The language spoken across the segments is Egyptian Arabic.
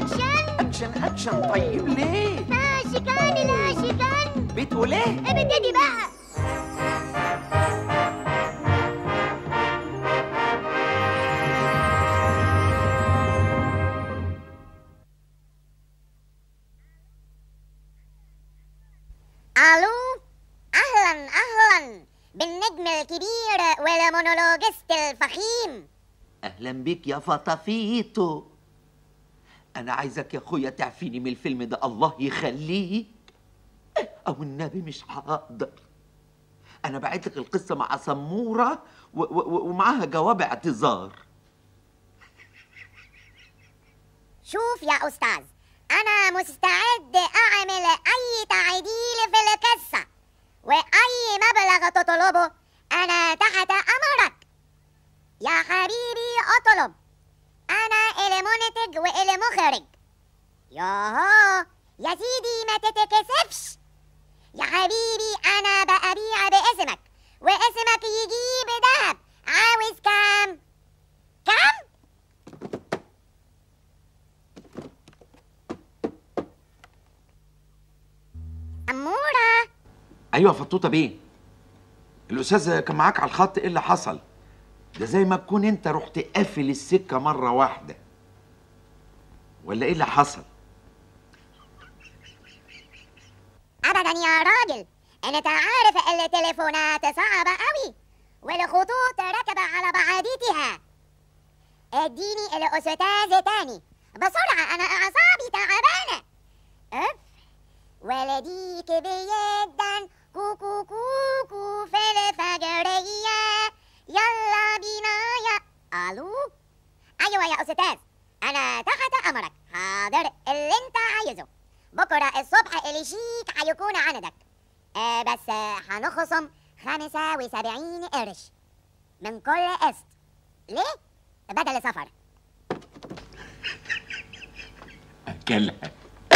اكشن اكشن اكشن طيب ليه ماشي كان لا كان بتقول ايه ابتدي بقى الو اهلا اهلا بالنجم الكبير والمونولوجيست الفخيم اهلا بيك يا فطافيتو انا عايزك يا اخويا تعفيني من الفيلم ده الله يخليك او النبي مش هقدر انا بعت لك القصه مع سموره و- و- ومعاها جواب اعتذار شوف يا أستاذ أنا مستعد أعمل أي تعديل في القصة وأي مبلغ تطلبه أنا تحت أمرك يا حبيبي أطلب أنا المنتج والمخرج ياهو يا سيدي ما تتكسفش يا حبيبي أنا بأبيع باسمك واسمك يجيب دهب عاوز كام؟ كام؟ أمورة ايوه فطوطه بيه الاستاذ كان معاك على الخط ايه اللي حصل ده زي ما تكون انت رحت قافل السكه مره واحده ولا ايه اللي حصل أبدا يا راجل أنت عارف التليفونات صعبة أوي والخطوط راكبة على بعضيتها اديني الأستاذ تاني بسرعة أنا أعصابي تعبانة أف ولديك بيدا كوكو كوكو في الفجرية يلا بينا يا ألو أيوة يا أستاذ أنا تحت أمرك حاضر اللي أنت عايزه بكرة الصبح الشيك هيكون عندك آه بس آه هنخصم خمسة وسبعين قرش من كل قسط ليه؟ بدل سفر اكلها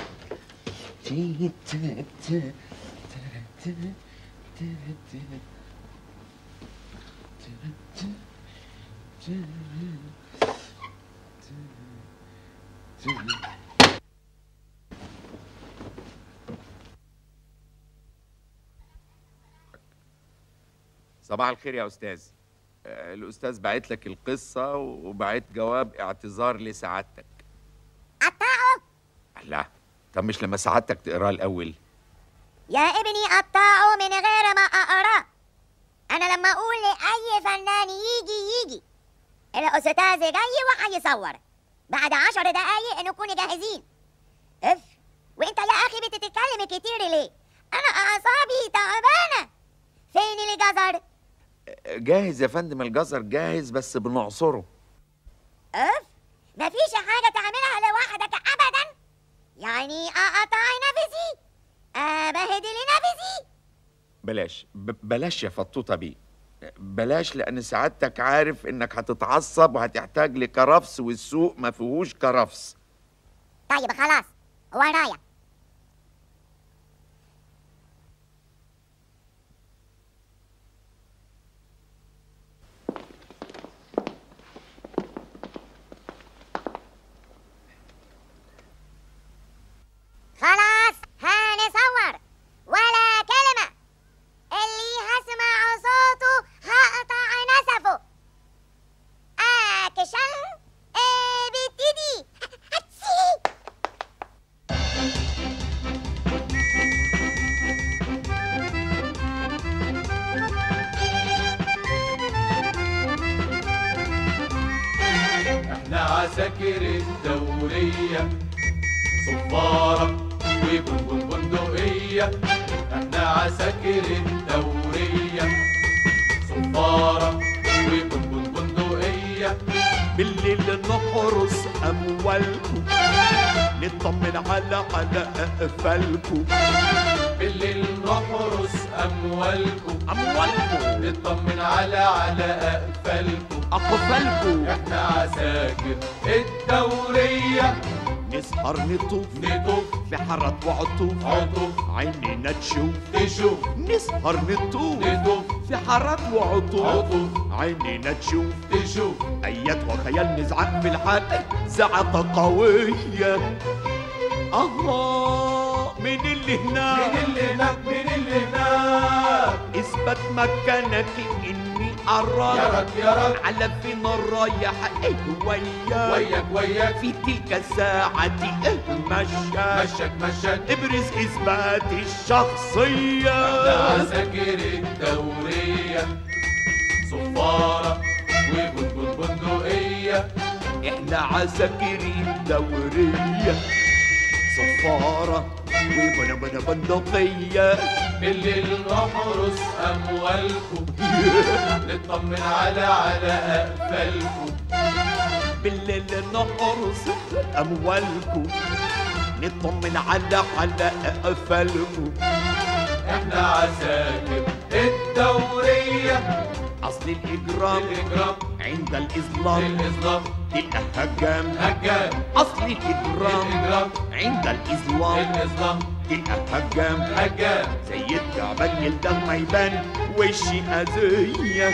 صباح الخير يا استاذ آه، الاستاذ بعت لك القصه وبعت جواب اعتذار لسعادتك قطعه لا طب مش لما سعادتك تقراه الاول يا ابني قطعه من غير ما أقراه أنا لما أقول لأي فنان يجي يجي الأستاذ جاي وهيصور بعد عشر دقايق نكون جاهزين اف وانت يا اخي بتتكلم كتير ليه انا اعصابي تعبانه فين الجزر آه، جاهز يا فندم الجزر جاهز بس بنعصره اف مفيش حاجه تعملها لوحدك ابدا يعني اقطع نفسي ابهدل نفسي بلاش ب- بلاش يا فطوطه بيه بلاش لان سعادتك عارف انك هتتعصب وهتحتاج لكرفس والسوق ما فيهوش كرفس طيب خلاص ورايا خلاص هنصور ولا كلمة اللي هسمع صوته هقطع نسفه أكشن إيه بتدي هتسي احنا عساكر الدورية صفارة وبنبن بندقية احنا عساكر الدورية صفارة وبنبن بندقية بالليل نحرس أموالكم نطمن على على أقفالكم بالليل نحرس أموالكم أموالكم نطمن على على أقفالكم أقفالكم احنا عساكر الدورية نسهر نطوف نطوف في حارات وعطوف عطوف عينينا تشوف تشوف نسهر نطوف نطوف في حارات وعطوف عطوف عينينا تشوف تشوف ايات وخيال نزعق في الحال زعقة قوية الله من اللي هناك مين اللي هناك مين اللي هناك اثبت مكانك اني اراك يراك يراك على فين رايح ايه وياك وياك وياك في تلك الساعة ايه مشاك مشك مشك ابرز اثبات الشخصية عساكر الدورية صفارة وبندق بندقية احنا عساكر الدورية صفارة وبنا بنا بندقية بالليل نحرس أموالكم نطمن على على أقفالكم بالليل نحرس اموالكم نطمن على على اقفالكم احنا عساكر الدورية اصل الاجرام الإجرام عند الاسلام الإسلام تلقى هجام هجام اصل الاجرام الإجرام عند الاسلام الإسلام تلقى هجام هجام زي التعبان يلدغ ما يبان وشي اذيه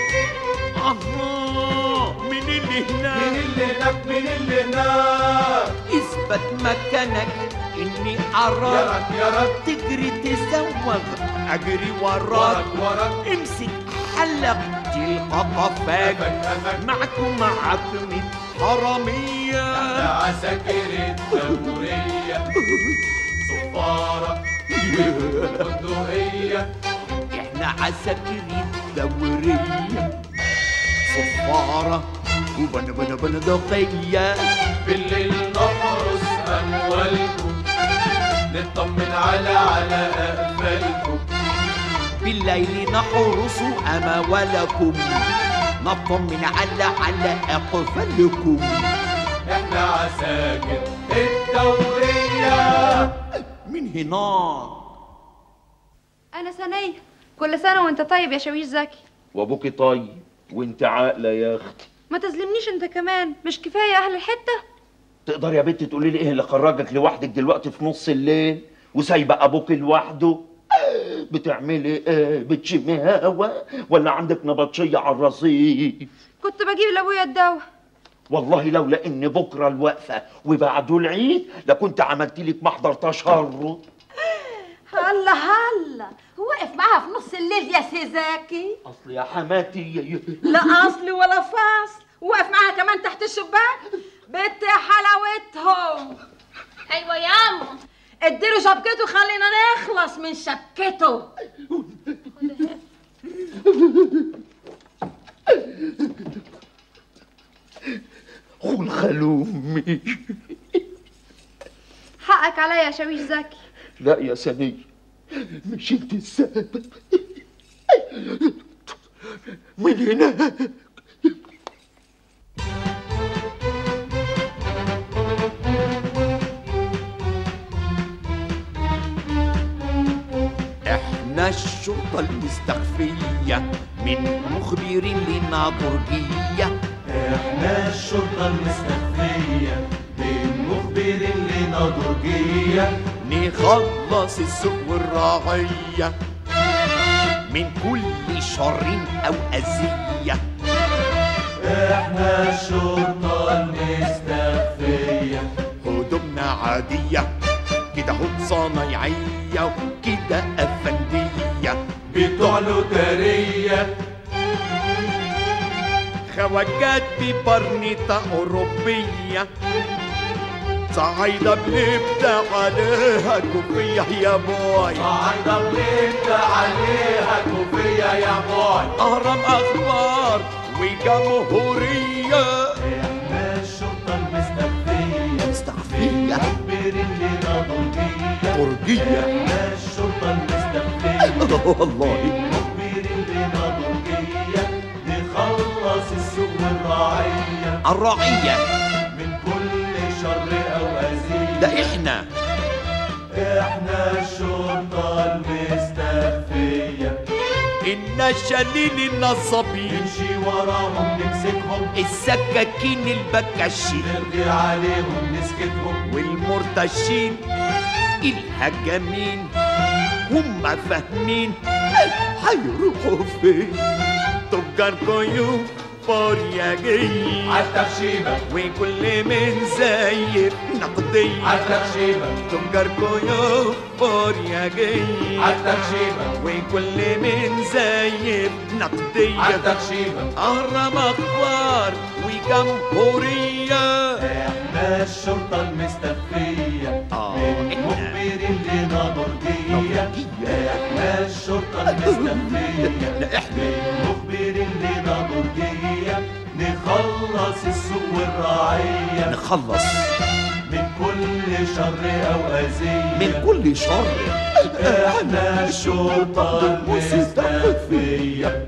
الله من اللي مين هناك اللي هناك مين اللي هناك اثبت مكانك اني اراك يراك يراك تجري تزوغ اجري وراك وراك وراك امسك حلق تلقى قفاك أفك أفك معك ومعك ميت حرامية احنا عساكر الدورية صفارة وبندقية احنا عساكر الدورية صفارة وبنا بنا بنا دقية بالليل نحرس أموالكم نطمن على على أقفالكم بالليل نحرس أموالكم نطمن على على أقفالكم احنا عساكر الدورية من هناك أنا سنية كل سنة وأنت طيب يا شويش زكي وابوكي طيب وانت عاقله يا اختي ما تظلمنيش أنت كمان مش كفاية أهل الحتة تقدر يا بنت تقولي لي ايه اللي خرجك لوحدك دلوقتي في نص الليل وسايبه ابوك لوحده آه، بتعملي ايه بتشمي هوا ولا عندك نبطشيه على الرصيف كنت بجيب لأبويا الدواء والله لولا ان بكره الوقفه وبعده العيد لكنت عملت لك محضر تشرد هلا هلا هو واقف معاها في نص الليل يا سي زكي اصل يا حماتي لا اصل ولا فاصل واقف معاها كمان تحت الشباك بنت حلاوتهم ايوه ياما اديله شبكته خلينا نخلص من شبكته خول خلومي حقك عليا يا شويش زكي لا يا سنية مش انت السبب من هناك احنا الشرطة المستخفية من مخبرين لنا برجية احنا الشرطة المستخفية من مخبر لنا درجية نخلص السوق والراعية من كل شر أو أذية احنا الشرطة المستخفية هدومنا عادية كده هد صنايعية وكده أفندية بتوع لوترية خواجات ببرنيطة أوروبية صعيدة بنبدأ عليها كوفية يا بوي صعيدة بنبدأ عليها كوفية يا بوي أهرام أخبار وجمهورية احنا الشرطة المستخفية مستخفية مخبرين لنا درجية برجية احنا الشرطة المستخفية والله مخبرين لنا درجية نخلص السوق والرعية الرعية من كل شر أو أذية ده إحنا احنا الشرطة المستخفية إن شليل النصابين نمشي وراهم نمسكهم السكاكين البكاشين نرغي عليهم نسكتهم والمرتشين الهجامين هم فاهمين هيروحوا فين تجار كيوف فورياجية عالتخشيبة وكل من زيف نقدية عالتخشيبة تجار كيوف فورياجية عالتخشيبة وكل من زيف نقدية عالتخشيبة أهرم أخبار وجمهورية احنا الشرطة المستخفية آه، من إحنا. مخبرين لنا درجية احنا الشرطة المستخفية لا إحنا من مخبرين لنا درجية نخلص السوق والرعية نخلص من كل شر أو أذية من كل شر احنا الشرطة المستخفية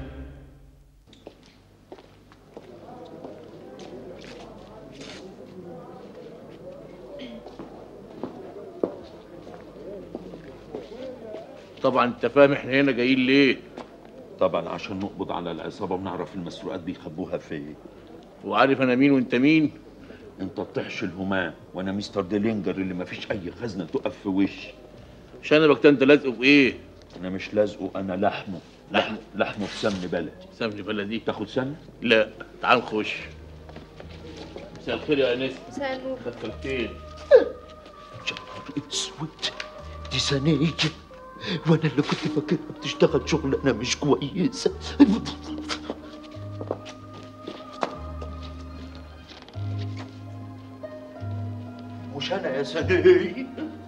طبعا انت فاهم احنا هنا جايين ليه طبعا عشان نقبض على العصابه ونعرف المسروقات بيخبوها فين وعارف انا مين وانت مين انت الطحش الهمام وانا مستر ديلينجر اللي مفيش اي خزنه تقف في وشي شنبك ده انت لازقه في ايه انا مش لازقه انا لحمه لحم لحمه في سمن بلدي سمني بلدي تاخد سمنه لا تعال نخش مساء الخير يا انس مساء النور دخلتين يا نهار اسود دي سنية وانا اللي كنت فاكرها بتشتغل شغل انا مش كويسه مش انا يا سنية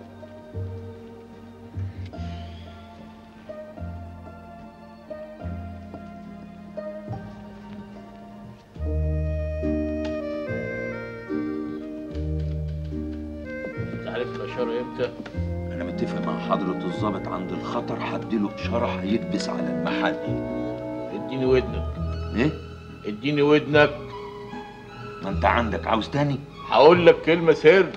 انت عارف الاشاره امتى انا متفق مع حضرة الضابط عند الخطر هديله اشارة هيكبس على المحل اديني ودنك ايه اديني ودنك ما انت عندك عاوز تاني هقول لك كلمه سر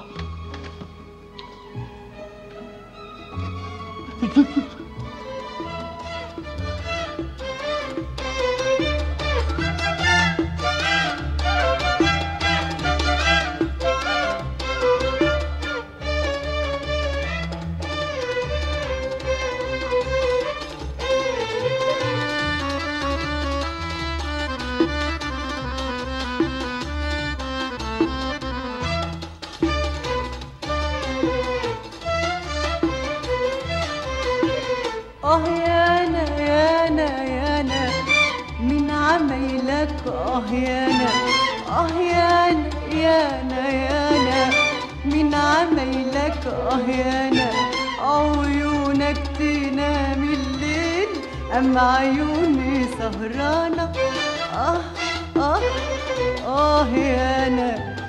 اه يانا يانا يانا من عمايلك اه يانا اه يانا يانا يانا من عمايلك اه يانا عيونك تنام الليل اما عيوني سهرانة اه اه اه يانا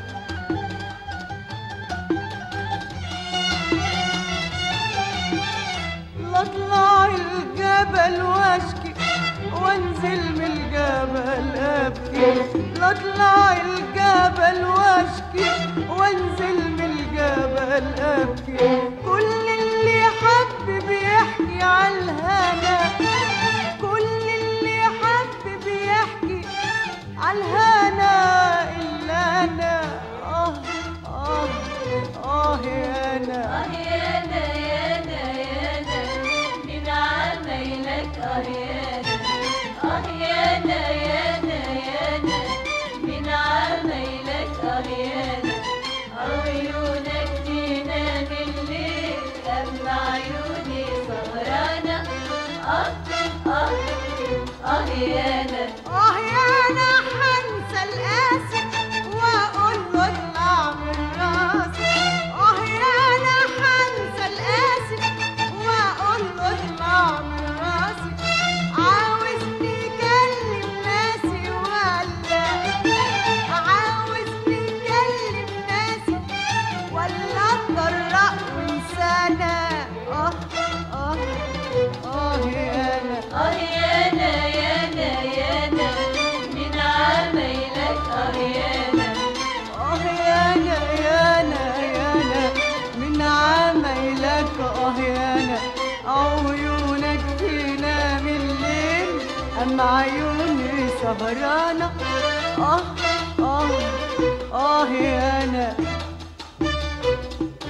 لاطلع الجبل واشكي وانزل من الجبل ابكي لاطلع الجبل واشكي وانزل من الجبل ابكي كل اللي حب بيحكي على الهنا كل اللي حب بيحكي على الهنا الا انا اه اه اه يا انا اه يانا يانا يانا من عمايلك اه يانا اه يانا يانا يانا من عمايلك اه يانا عيونك تنام الليل اما عيوني سهرانة اه اه اه يانا اه يا انا حنسى القاسي واقول له اطلع من راسي اه يا انا حنسى القاسي واقول له اطلع من راسي عاوزني اكلم ناسي ولا عاوزني اكلم ناسي ولا اتطرق وانسانا اه اه اه يا انا اه يانا يانا يانا من عمايلك اه يانا اه يانا يانا يانا من عمايلك اه يانا عيونك تنام الليل اما عيوني سهرانة اه اه اه يانا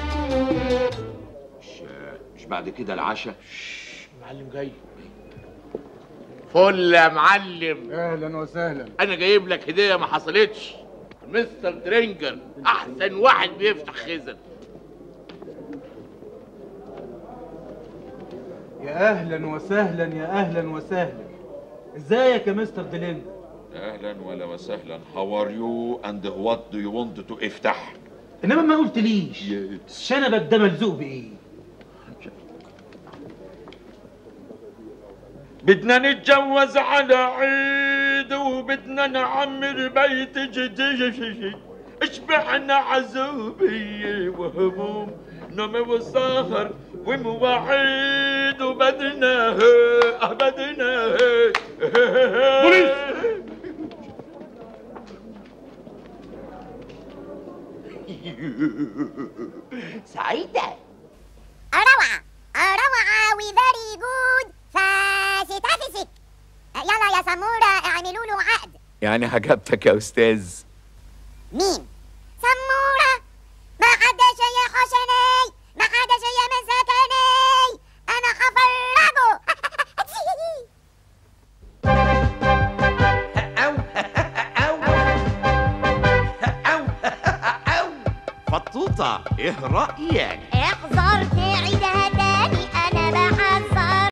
مش مش بعد كده العشاء المعلم جاي فل يا معلم اهلا وسهلا انا جايب لك هديه ما حصلتش مستر ترينجر احسن واحد بيفتح خزن يا اهلا وسهلا يا اهلا وسهلا ازيك يا مستر ديلينج اهلا ولا وسهلا هاو ار يو اند وات دو يو want تو افتح انما ما قلتليش شنبك ده ملزوق بايه بدنا نتجوز على عيد وبدنا نعمر بيت جديد اشبعنا عزوبية وهموم نوم وسهر ومواعيد وبدنا اه بدنا بوليس سعيدة روعة روعة وفيري جود فاستفسك يلا يا سمورة اعملوا له عقد يعني عجبتك يا أستاذ مين؟ سمورة ما حدش يا حسني ما حدش يا مسكني انا هفرجه فطوطة ايه رأيك احذر تعيدها تاني انا بحذر